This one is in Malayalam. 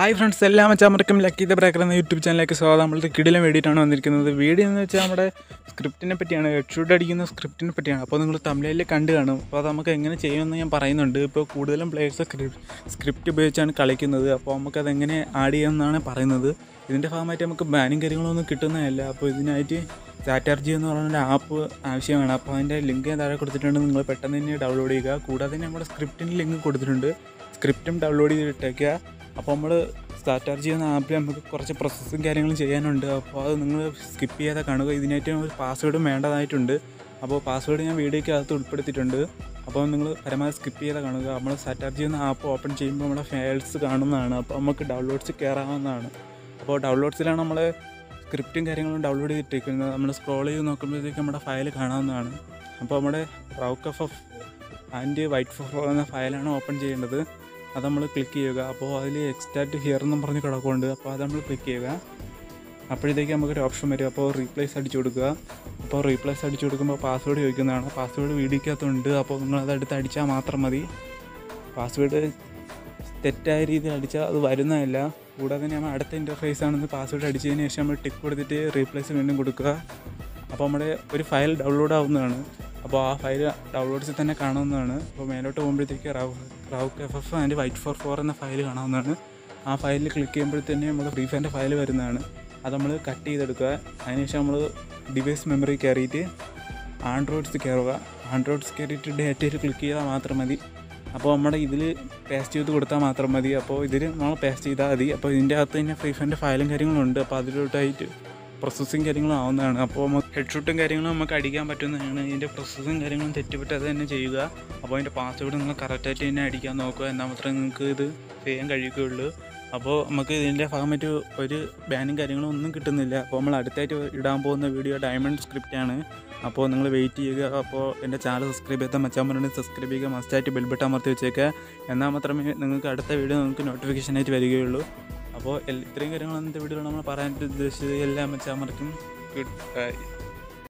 ഹായ് ഫ്രണ്ട്സ് എല്ലാം മച്ചാമർക്കും ലക്കി ദ ബ്രേക്കർ എന്ന യൂട്യൂബ് ചാനലിലേക്ക് സ്വാഗതം നമ്മളുടെ കിടിലം വേണ്ടിയിട്ടാണ് വന്നിരിക്കുന്നത് വീഡിയോ എന്ന് വെച്ചാൽ നമ്മുടെ സ്ക്രിപ്റ്റിനെ പറ്റിയാണ് ഹെഡ് ഷൂട്ട് അടിക്കുന്ന സ്ക്രിപ്റ്റിനെ പറ്റിയാണ് അപ്പോൾ നിങ്ങൾ തമിഴിൽ കണ്ടു കാണും അപ്പോൾ അത് നമുക്ക് എങ്ങനെ ചെയ്യുമെന്ന് ഞാൻ പറയുന്നുണ്ട് ഇപ്പോൾ കൂടുതലും പ്ലേയേഴ്സ് സ്ക്രിപ്റ്റ് ഉപയോഗിച്ചാണ് കളിക്കുന്നത് അപ്പോൾ നമുക്കത് എങ്ങനെ ആഡ് ചെയ്യാമെന്നാണ് പറയുന്നത് ഇതിൻ്റെ ഭാഗമായിട്ട് നമുക്ക് ബാനും കാര്യങ്ങളൊന്നും കിട്ടുന്നതല്ല അപ്പോൾ ഇതിനായിട്ട് ചാറ്റാർജി എന്ന് പറയുന്ന ആപ്പ് ആവശ്യമാണ് അപ്പോൾ അതിൻ്റെ ലിങ്ക് ഞാൻ താഴെ കൊടുത്തിട്ടുണ്ട് നിങ്ങൾ പെട്ടെന്ന് തന്നെ ഡൗൺലോഡ് ചെയ്യുക കൂടാതെ നമ്മുടെ സ്ക്രിപ്റ്റിൻ്റെ ലിങ്ക് കൊടുത്തിട്ടുണ്ട് സ്ക്രിപ്റ്റും ഡൗൺലോഡ് ചെയ്തിട്ടേക്കുക അപ്പോൾ നമ്മൾ സ്റ്റാർട്ടാർജി എന്ന ആപ്പിൽ നമുക്ക് കുറച്ച് പ്രോസസ്സും കാര്യങ്ങളും ചെയ്യാനുണ്ട് അപ്പോൾ അത് നിങ്ങൾ സ്കിപ്പ് ചെയ്യാതെ കാണുക ഇതിനായിട്ട് ഒരു പാസ്വേഡും വേണ്ടതായിട്ടുണ്ട് അപ്പോൾ പാസ്വേഡ് ഞാൻ വീഡിയോയ്ക്ക് അകത്ത് ഉൾപ്പെടുത്തിയിട്ടുണ്ട് അപ്പോൾ നിങ്ങൾ പരമാവധി സ്കിപ്പ് ചെയ്താൽ കാണുക നമ്മൾ സ്റ്റാർട്ടാർജി എന്ന ആപ്പ് ഓപ്പൺ ചെയ്യുമ്പോൾ നമ്മുടെ ഫയൽസ് കാണുന്നതാണ് അപ്പോൾ നമുക്ക് ഡൗൺലോഡ്സ് കയറാവുന്നതാണ് അപ്പോൾ ഡൗൺലോഡ്സിലാണ് നമ്മൾ സ്ക്രിപ്റ്റും കാര്യങ്ങളും ഡൗൺലോഡ് ചെയ്തിട്ടിരിക്കുന്നത് നമ്മൾ സ്ക്രോൾ ചെയ്ത് നോക്കുമ്പോഴത്തേക്ക് നമ്മുടെ ഫയൽ കാണാവുന്നതാണ് അപ്പോൾ നമ്മുടെ റൗക്ക് F F and white four എന്ന ഫയലാണ് ഓപ്പൺ ചെയ്യേണ്ടത് അത് നമ്മൾ ക്ലിക്ക് ചെയ്യുക അപ്പോൾ അതിൽ എക്സ്റ്റാറ്റ് ഹിയർ എന്നും പറഞ്ഞ് കിടക്കുന്നുണ്ട് അപ്പോൾ അത് നമ്മൾ ക്ലിക്ക് ചെയ്യുക അപ്പോഴത്തേക്ക് നമുക്കൊരു ഓപ്ഷൻ വരും അപ്പോൾ റീപ്ലേസ് അടിച്ചു കൊടുക്കുക അപ്പോൾ റീപ്ലേസ് അടിച്ചു കൊടുക്കുമ്പോൾ പാസ്വേഡ് ചോദിക്കുന്നതാണ് പാസ്വേഡ് വീഡിയോക്കകത്തുണ്ട് അപ്പോൾ നിങ്ങളത് എടുത്ത് അടിച്ചാൽ മാത്രം മതി പാസ്വേഡ് തെറ്റായ രീതിയിൽ അടിച്ചാൽ അത് വരുന്നതല്ല കൂടാതെ നമ്മൾ അടുത്ത ഇൻ്റർഫേസ് ആണെന്ന് പാസ്വേഡ് അടിച്ചതിന് ശേഷം നമ്മൾ ടിക്ക് കൊടുത്തിട്ട് റീപ്ലേസ് വീണ്ടും കൊടുക്കുക അപ്പോൾ നമ്മുടെ ഒരു ഫയൽ ഡൗൺലോഡ് ആവുന്നതാണ് അപ്പോൾ ആ ഫയൽ ഡൗൺലോഡ്സിൽ തന്നെ കാണാവുന്നതാണ് അപ്പോൾ മേലോട്ട് പോകുമ്പോഴത്തേക്ക് റവ് റൗക്ക് F F and white four four എന്ന ഫയൽ കാണാവുന്നതാണ് ആ ഫയലിൽ ക്ലിക്ക് ചെയ്യുമ്പോഴത്തേന് നമ്മൾ ഫ്രീ ഫയറിൻ്റെ ഫയൽ വരുന്നതാണ് അത് നമ്മൾ കട്ട് ചെയ്തെടുക്കുക അതിനുശേഷം നമ്മൾ ഡിവൈസ് മെമ്മറി കയറിയിട്ട് ആൻഡ്രോയിഡ്സ് കയറുക ആൻഡ്രോയിഡ്സ് കയറിയിട്ട് ഡേറ്റയിൽ ക്ലിക്ക് ചെയ്താൽ മാത്രം മതി അപ്പോൾ നമ്മുടെ ഇതിൽ പേസ്റ്റ് ചെയ്ത് കൊടുത്താൽ മാത്രം മതി അപ്പോൾ ഇതിൽ നമ്മൾ പേസ്റ്റ് ചെയ്താൽ മതി അപ്പോൾ ഇതിൻ്റെ അകത്ത് തന്നെ ഫ്രീ ഫയറിൻ്റെ ഫയലും കാര്യങ്ങളും ഉണ്ട് അപ്പോൾ അതിലോട്ടായിട്ട് പ്രോസസ്സിങ് കാര്യങ്ങളും ആവുന്നതാണ് അപ്പോൾ നമുക്ക് ഹെഡ് ഷൂട്ടും കാര്യങ്ങളും നമുക്ക് അടിക്കാൻ പറ്റുന്നതാണ് ഇതിൻ്റെ പ്രോസസ്സും കാര്യങ്ങളും തെറ്റുപറ്റി അത് തന്നെ ചെയ്യുക അപ്പോൾ അതിൻ്റെ പാസ്വേഡ് നിങ്ങൾ കറക്റ്റായിട്ട് തന്നെ അടിക്കാൻ നോക്കുക എന്നാൽ മാത്രമേ നിങ്ങൾക്ക് ഇത് ചെയ്യാൻ കഴിയുകയുള്ളൂ അപ്പോൾ നമുക്ക് ഇതിൻ്റെ ഭാഗമായിട്ട് ഒരു ബാനും കാര്യങ്ങളും ഒന്നും കിട്ടുന്നില്ല അപ്പോൾ നമ്മൾ അടുത്തായിട്ട് ഇടാൻ പോകുന്ന വീഡിയോ ഡയമണ്ട് സ്ക്രിപ്റ്റ് ആണ് അപ്പോൾ നിങ്ങൾ വെയിറ്റ് ചെയ്യുക അപ്പോൾ എൻ്റെ ചാനൽ സബ്സ്ക്രൈബ് ചെയ്താൽ മച്ചാൻ പറഞ്ഞിട്ട് സബ്സ്ക്രൈബ് ചെയ്യുക മസ്റ്റായിട്ട് ബെൽബട്ടൺ അമർത്തി വെച്ചേക്കുക എന്നാൽ മാത്രമേ നിങ്ങൾക്ക് അടുത്ത വീഡിയോ നിങ്ങൾക്ക് നോട്ടിഫിക്കേഷനായിട്ട് വരികയുള്ളൂ അപ്പോൾ എൽ- ഇത്രയും കാര്യങ്ങൾ അന്നത്തെ വീഡിയോയിൽ നമ്മൾ പറയാനായിട്ട് ഉദ്ദേശിച്ചത് എല്ലാം മച്ചാൻ മറക്കും ഗുഡ് ബൈ